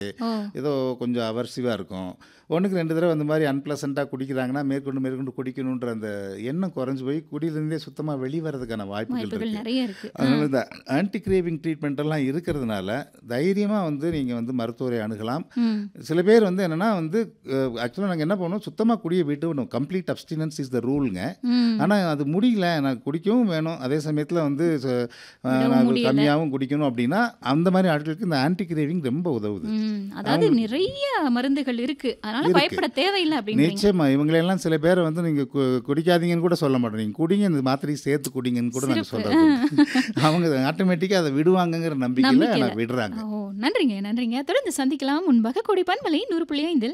ஓ! ஏதோ கொஞ்சம் அவர்சிவா இருக்கும். 1க்கு 2 தடவ அந்த மாரி அன்பிளசன்ட்டா குடிக்கிறாங்கன்னா, மேற்கொண்டு மேற்கொண்டு குடிக்கணுன்ற அந்த எண்ணம் குறைஞ்சு போய் குடியிலேருந்தே சுத்தமா வெளிய வரதுக்கான வாய்ப்புகள் வாய்ப்புகள் இருக்கு. நெறைய இருக்கு. ஆ. அதனால இந்த ஆன்டி கிரேவிங் ட்ரீட்மெண்ட் எல்லாம் இருக்கிறதுனால, தைரியமா வந்து நீங்க வந்து மருத்துவரை அணுகலாம். ம். சில பேர் வந்து என்னன்னா வந்து அ ஆக்சுவலா நாங்க என்ன பண்ணுவோம், சுத்தமா குடிய விட்டுடணும். கம்ப்ளீட் அப்ஸ்டினன்ஸ் இஸ் த ரூல்ங்க. ம். ஆனா அது முடியல. நான் குடிக்கவும் வேணும். அதே சமயத்தில வந்து ச அ விடவும் நான் முடியல. கம்மியாவும் குடிக்கணும் அப்படின்னா, அந்த மாரி ஆட்களுக்கு இந்த ஆன்டி கிரேவிங் ரொம்ப உதவுது. ம். அதாவது அவங்க நிறைய மருந்துகள் இருக்கு. அதனால இருக்கு. பயப்பட தேவையில்ல அப்படின்றீங்க. நிச்சயமா. இவங்களெல்லாம் சில பேர வந்து நீங்க கு குடிக்காதீங்கன்னு கூட சொல்ல மாட்டோம். நீங்க குடிங்க, இந்த மாத்திரைய சேர்த்து குடிங்கன்னு கூட நாங்க சிறப்பு. சொல்றது உண்டு. அவங்க ஆட்டோமேட்டிக்கா அத விடுவாங்கங்கிற நம்பிக்கையில நம்பிக்கையில. ஆனா விடுறாங்க. ஓ! நன்றிங்க, நன்றிங்க. தொடர்ந்து சந்திக்கலாம். முன்பாக கோடி பண்பலை 100.5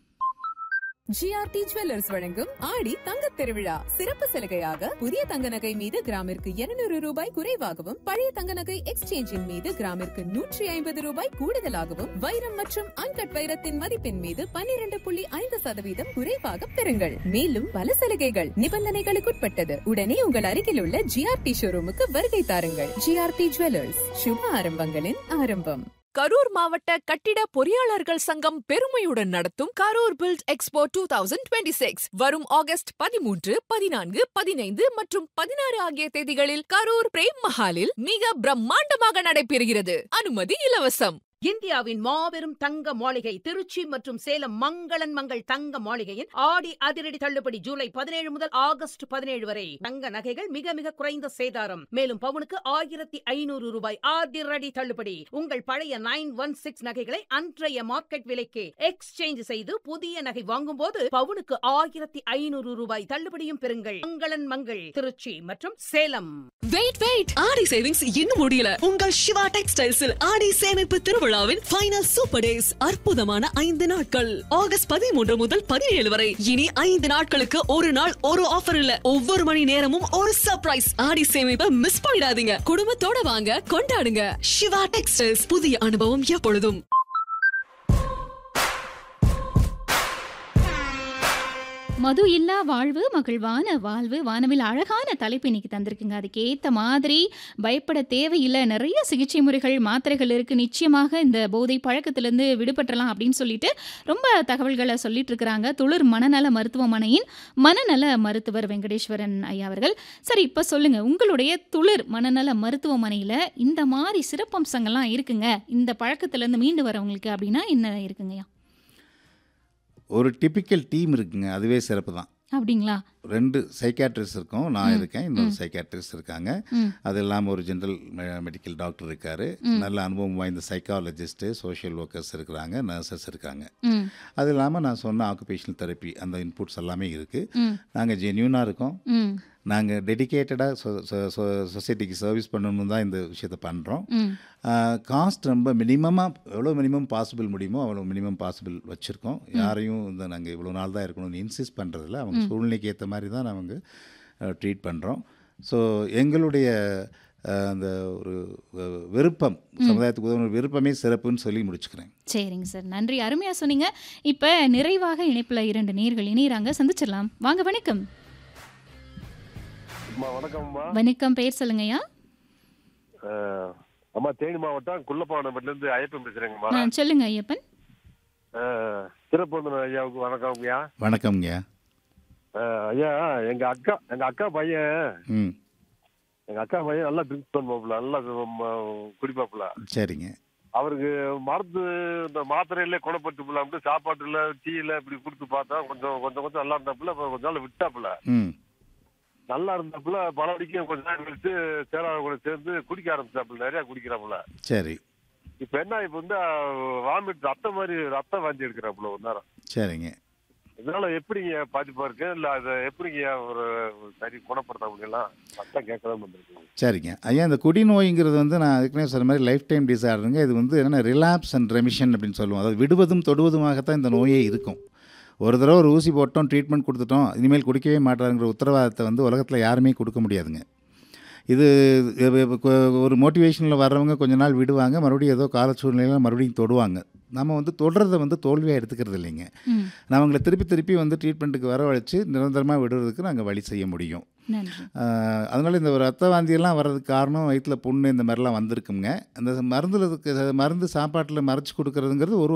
ஜிஆர்டி ஜுவல்லர்ஸ் வழங்கும் ஆடி தங்கத் திருவிழா சிறப்பு சலுகையாக புதிய தங்க நகை மீது கிராமிற்கு 200 ரூபாய் குறைவாகவும் பழைய தங்க நகை எக்ஸ்சேஞ்சின் மீது கிராமிற்கு 150 ரூபாய் கூடுதலாகவும் வைரம் மற்றும் அன்கட் வைரத்தின் மதிப்பின் மீது 12.5 சதவீதம் குறைவாக பெறுங்கள் மேலும் பல சலுகைகள் நிபந்தனைகளுக்குட்பட்டது உடனே உங்கள் அருகில் உள்ள ஜிஆர்டி ஷோரூமுக்கு வருகை தாருங்கள் ஜிஆர்டி ஜுவல்லர்ஸ் சுப ஆரம்பங்களின் ஆரம்பம் கரூர் மாவட்ட கட்டிட பொறியாளர்கள் சங்கம் பெருமையுடன் நடத்தும் Karur build expo two thousand twenty six வரும் ஆகஸ்ட் பதிமூன்று பதினான்கு பதினைந்து மற்றும் பதினாறு ஆகிய தேதிகளில் கரூர் பிரேம் மஹாலில் மிக பிரம்மாண்டமாக நடைபெறுகிறது அனுமதி இலவசம் இந்தியாவின் மாபெரும் தங்க மாளிகை திருச்சி மற்றும் சேலம் மங்களன் மங்கள் தங்க மாளிகையின் ஆடி அதிரடி தள்ளுபடி ஜூலை பதினேழு முதல் ஆகஸ்ட் பதினேழு வரை தங்க நகைகள் மிக மிக குறைந்த சேதாரம் மேலும் பவுனுக்கு ஆயிரத்தி ஐநூறு ரூபாய் அதிரடி தள்ளுபடி உங்கள் பழைய நைன் ஒன் சிக்ஸ் நகைகளை அன்றைய மார்க்கெட் விலைக்கு எக்ஸ்சேஞ்ச் செய்து புதிய நகை வாங்கும் போது பவுனுக்கு ஆயிரத்தி ஐநூறு ரூபாய் தள்ளுபடியும் பெறுங்கள் மங்களன் மங்கள் திருச்சி மற்றும் Salem wait wait Aadi savings இன்னும் முடியல உங்கள் சிவா டெக்ஸ்டைல்ஸில் ஆடி சேமிப்பு திருவிழாவின் ஃபைனல் சூப்பர் டேஸ் அற்புதமான ஐந்து நாட்கள் ஆகஸ்ட் பதிமூன்று முதல் பதினேழு வரை இனி ஐந்து நாட்களுக்கு ஒரு நாள் ஒரு ஆஃபர் இல்ல ஒவ்வொரு மணி நேரமும் ஒரு சர்ப்ரைஸ் ஆடி சேமிப்பை மிஸ் பண்ணிடாதீங்க குடும்பத்தோட வாங்க கொண்டாடுங்க சிவா டெக்ஸ்டைல்ஸ் புதிய அனுபவம் எப்பொழுதும் மது இல்லா வாழ்வு மகிழ்வான வாழ்வு வானவில் அழகான தலைப்பு இன்னைக்கு தந்திருக்குங்க அதுக்கேத்த மாதிரி பயப்பட தேவையில்லை நிறைய சிகிச்சை முறைகள் மாத்திரைகள் இருக்கு நிச்சயமாக இந்த போதை பழக்கத்திலிருந்து விடுபட்டலாம் அப்படின்னு சொல்லிட்டு ரொம்ப தகவல்களை சொல்லிட்டு இருக்கிறாங்க துளிர் மனநல மருத்துவமனையின் மனநல மருத்துவர் வெங்கடேஸ்வரன் ஐயா அவர்கள் சரி இப்போ சொல்லுங்க உங்களுடைய துளிர் மனநல மருத்துவமனையில் இந்த மாதிரி சிறப்பம்சங்கள்லாம் இருக்குங்க இந்த பழக்கத்திலேருந்து மீண்டு வரவங்களுக்கு அப்படின்னா என்ன இருக்குங்கய்யா ஒரு டிபிக்கல் டீம் இருக்குங்க. அதுவே சிறப்பு தான். அப்படிங்களா 2 சைக்கியாட்ரிஸ்ட் இருக்கோம். நான் ம், இருக்கேன். இன்னொரு ம். சைக்கியாட்ரிஸ்ட் இருக்காங்க. ம். அது இல்லாம ஒரு ஜெனரல் மெ மெடிக்கல் டாக்டர் இருக்காரு. ம். நல்ல அனுபவம் வாய்ந்த சைக்காலஜிஸ்ட்டு, சோஷியல் ஒர்க்கர்ஸ் இருக்கிறாங்க. நர்சஸ் இருக்காங்க. ம். அது இல்லாம நான் சொன்ன ஆக்குபேஷனல் தெரப்பி அந்த இன்புட்ஸ் எல்லாமே இருக்கு. ம். நாங்க ஜென்யூனா இருக்கோம். ம். நாங்க டெடிகேட்டடா சொ சொ சொ சொசைட்டிக்கு சர்வீஸ் பண்ணணும்னு தான் இந்த விஷயத்த பண்றோம். ம். ஆ காஸ்ட் ரொம்ப மினிமமா எவ்வளோ மினிமம் பாசிபிள் முடியுமோ அவ்வளோ மினிமம் பாசிபிள் வச்சுருக்கோம். ம். யாரையும் இந்த நாங்க இவ்வளோ நாள் தான் இருக்கணும்னு இன்சிஸ்ட் பண்றதில்ல. அவங்க ம். சூழ்நிலைக்கு ஏத்த மாரி தான் நாங்க அ ட்ரீட் பண்றோம். ஸோ எங்களுடைய அ அந்த ஒரு வெ விருப்பம் ம். சமுதாயத்துக்கு உதவுன விருப்பமே சிறப்புன்னு சொல்லி முடிச்சுக்கிறேன். சரிங்க சார். நன்றி. அருமையா சொன்னீங்க. இப்ப நிறைவாக இணைப்புல 2 நேயர்கள் இணையறாங்க. சந்திச்சிடலாம். வாங்க வணக்கம். அம்மா வணக்கம்மா வணக்கம். பெயர் சொல்லுங்கய்யா. அஹ், அம்மா தேனி மாவட்டம் குள்ளப்பாவனப்பட்டில இருந்து ஐயப்பன் பேசுறேங்கம்மா ஆ சொல்லுங்க ஐயப்பன். அஹ், சிறப்பு ஐயாவுக்கு வணக்கம் ஐயா வணக்கம்ங்கய்யா. அஹ், ஐயா எங்க அக்கா எங்க அக்கா பையன் ம். எங்க அக்கா பையன் நல்லா ட்ரிங்க் பண்ணுவாப்புல நல்லா ம, குடிப்பாப்புல சரிங்க. அவருக்கு மருந்து இந்த மாத்திரையில குணப்பட்டுப்புலாம்ட்டு சாப்பாட்டுல டீல இப்படி கொடுத்து பார்த்தா கொஞ்சம் கொஞ்சம் கொஞ்சம் நல்லா இருந்தாப்புல அப்புறம் கொஞ்ச நாள் விட்டாப்புல ம். நல்லா இருந்தாப்புல பல அடிக்கும் கொஞ்ச நேரம் கழிச்சு சேராக கூட சேர்ந்து குடிக்க ஆரம்பிச்சாப்புல நிறைய குடிக்கிறாப்புல சரி. இப்ப என்ன இப்ப வந்து வாமிட் ரத்தம் மாதிரி ரத்தம் வாந்தி எடுக்கிறாப்புல ஒரு நேரம் சரிங்க. இதனால எப்படிங்க பாதிப்பா இருக்கு இல்ல அதை எப்படிங்க ஒரு ஒரு சரி குணப்படுத்த முடியலாம் அதான் கேட்கலாம் வந்திருக்கீங்க சரிங்க. ஐயா இந்த குடிநோய்ங்கிறது வந்து நான் ஏற்கனவே சொன்ன மாரி லைஃப் டைம் டிஸார்டருங்க. இது வந்து என்னன்னா ரிலாப்ஸ் அண்ட் ரெமிஷன் அப்படின்னு சொல்லுவோம். அதாவது விடுவதும் தொடுவதுமாகத்தான் இந்த நோயே இருக்கும். ஒரு தடவ ஒரு ஊசி போட்டோம், ட்ரீட்மெண்ட் குடுத்துட்டோம், இனிமேல் குடிக்கவே மாட்டாருங்கிற உத்தரவாதத்த வந்து உலகத்தில யாருமே குடுக்க முடியாதுங்க. இது எ வ கொ ஒரு மோட்டிவேஷனில் வர்றவங்க கொஞ்ச நாள் விடுவாங்க. மறுபடியும் ஏதோ கால சூழ்நிலையில மறுபடியும் தொடுவாங்க. நம்ம வந்து தொடுறத வந்து தோல்வியா எடுத்துக்கிறது இல்லைங்க. ம். நான் அவங்கள திருப்பி திருப்பி வந்து ட்ரீட்மெண்ட்டுக்கு வரவழைச்சு நிரந்தரமா விடுறதுக்கு நாங்க வழி செய்ய முடியும். நன்றி. ஆ, அதனால இந்த ரத்த வாந்தியெல்லாம் வர்றதுக்கு காரணம் வயித்துல புண்ணு இந்த மாதிரிலாம் வந்திருக்குங்க. அந்த மருந்துல இருக்க மருந்து சாப்பாட்டில மறைச்சு கொடுக்கறதுங்கிறது ஒரு